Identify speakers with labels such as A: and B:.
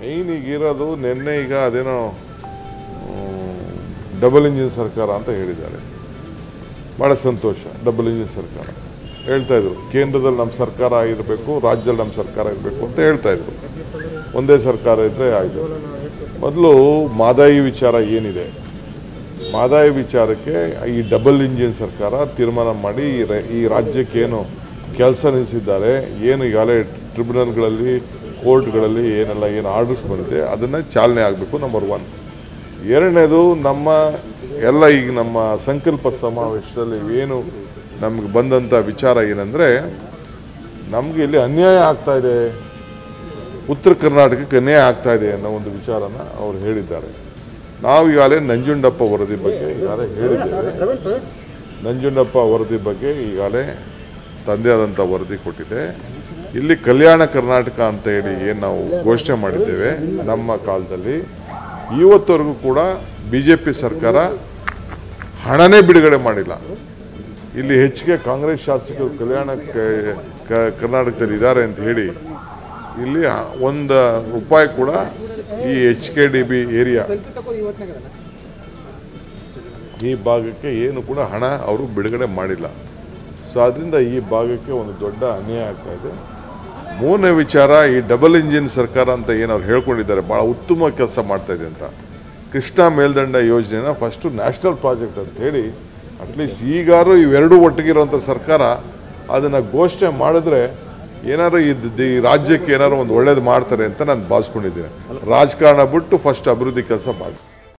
A: main ಈಗ ಇರೋದು ನಿನ್ನೆ ಈಗ ಅದೇನೋ ಡಬಲ್ ಇಂಜಿನ್ ಸರ್ಕಾರ ಅಂತ ಹೇಳಿದ್ದಾರೆ ಭಾಳ ಸಂತೋಷ ಡಬಲ್ ಇಂಜಿನ್ ಸರ್ಕಾರ ಹೇಳ್ತಾ ಇದ್ರು ಕೇಂದ್ರದಲ್ಲಿ ನಮ್ಮ ಸರ್ಕಾರ ಇರಬೇಕು ರಾಜ್ಯದಲ್ಲಿ ನಮ್ಮ ಸರ್ಕಾರ ಇರಬೇಕು ಅಂತ ಹೇಳ್ತಾ ಇದ್ರು ಒಂದೇ ಸರ್ಕಾರ ಇದ್ದರೆ ಆಯಿತು ಮೊದಲು ಮಾದಾಯಿ ವಿಚಾರ ಏನಿದೆ ಮಾದಾಯ ವಿಚಾರಕ್ಕೆ ಈ ಡಬಲ್ ಇಂಜಿನ್ ಸರ್ಕಾರ ತೀರ್ಮಾನ ಮಾಡಿ ಈ ರ- ಈ ರಾಜ್ಯಕ್ಕೆ ಏನು ಕೆಲಸ ನಿಲ್ಲಿಸಿದ್ದಾರೆ ಏನು ಈಗಾಗಲೇ ಟ್ರಿಬ್ಯುನಲ್ಗಳಲ್ಲಿ ಕೋರ್ಟ್ಗಳಲ್ಲಿ ಏನೆಲ್ಲ ಏನು ಆರ್ಡರ್ಸ್ ಬಂದಿದೆ ಅದನ್ನು ಚಾಲನೆ ಆಗಬೇಕು ನಂಬರ್ ಒನ್ ಎರಡನೇದು ನಮ್ಮ ಎಲ್ಲ ಈಗ ನಮ್ಮ ಸಂಕಲ್ಪ ಸಮಾವೇಶದಲ್ಲಿ ಏನು ನಮ್ಗೆ ಬಂದಂಥ ವಿಚಾರ ಏನಂದರೆ ನಮಗೆ ಇಲ್ಲಿ ಅನ್ಯಾಯ ಆಗ್ತಾ ಇದೆ ಉತ್ತರ ಕರ್ನಾಟಕಕ್ಕೆ ಅನ್ಯಾಯ ಆಗ್ತಾ ಇದೆ ಅನ್ನೋ ಒಂದು ವಿಚಾರನ ಅವ್ರು ಹೇಳಿದ್ದಾರೆ ನಾವು ಈಗಾಗಲೇ ನಂಜುಂಡಪ್ಪ ವರದಿ ಬಗ್ಗೆ ಈಗಾಗಲೇ ಹೇಳಿದ್ದೇವೆ ನಂಜುಂಡಪ್ಪ ವರದಿ ಬಗ್ಗೆ ಈಗಾಗಲೇ ತಂದೆಯಾದಂಥ ವರದಿ ಕೊಟ್ಟಿದೆ ಇಲ್ಲಿ ಕಲ್ಯಾಣ ಕರ್ನಾಟಕ ಅಂತ ಹೇಳಿ ಏನು ನಾವು ಘೋಷಣೆ ಮಾಡಿದ್ದೇವೆ ನಮ್ಮ ಕಾಲದಲ್ಲಿ ಇವತ್ತವರೆಗೂ ಕೂಡ ಬಿ ಜೆ ಪಿ ಸರ್ಕಾರ ಹಣನೇ ಬಿಡುಗಡೆ ಮಾಡಿಲ್ಲ ಇಲ್ಲಿ ಹೆಚ್ಚಿಗೆ ಕಾಂಗ್ರೆಸ್ ಶಾಸಕರು ಕಲ್ಯಾಣ ಕ- ಕ- ಕರ್ನಾಟಕದಲ್ಲಿ ಇದ್ದಾರೆ ಅಂತ ಹೇಳಿ ಇಲ್ಲಿ ಒಂದು ರೂಪಾಯಿ ಕೂಡ ಈ H K D B area ಈ ಭಾಗಕ್ಕೆ ಏನು ಕೂಡ ಹಣ ಅವರು ಬಿಡುಗಡೆ ಮಾಡಿಲ್ಲ ಸೊ ಅದರಿಂದ ಈ ಭಾಗಕ್ಕೆ ಒಂದು ದೊಡ್ಡ ಅನ್ಯಾಯ ಆಗ್ತಾ ಇದೆ ಮೂರನೇ ವಿಚಾರ ಈ ಡಬಲ್ ಇಂಜಿನ್ ಸರ್ಕಾರ ಅಂತ ಏನು ಅವ್ರು ಹೇಳ್ಕೊಂಡಿದ್ದಾರೆ ಭಾಳ ಉತ್ತಮ ಕೆಲಸ ಮಾಡ್ತಾ ಇದೆ ಅಂತ ಕೃಷ್ಣಾ ಮೇಲ್ದಂಡ ಯೋಜನೆನ ಫಸ್ಟು ನ್ಯಾಷನಲ್ ಪ್ರಾಜೆಕ್ಟ್ ಅಂತ ಹೇಳಿ ಅಟ್ಲೀಸ್ಟ್ ಈಗಾರು ಇವೆರಡೂ ಒಟ್ಟಿಗಿರುವಂಥ ಸರ್ಕಾರ ಅದನ್ನು ಘೋಷಣೆ ಮಾಡಿದ್ರೆ ಏನಾರು ಈ ದ- ಈ ರಾಜ್ಯಕ್ಕೆ ಏನಾರು ಒಂದು ಒಳ್ಳೇದು ಮಾಡ್ತಾರೆ ಅಂತ ನಾನು ಭಾವಿಸ್ಕೊಂಡಿದ್ದೀನಿ ರಾಜಕಾರಣ ಬಿಟ್ಟು ಫಸ್ಟ್ ಅಭಿವೃದ್ಧಿ ಕೆಲಸ ಮಾಡಿ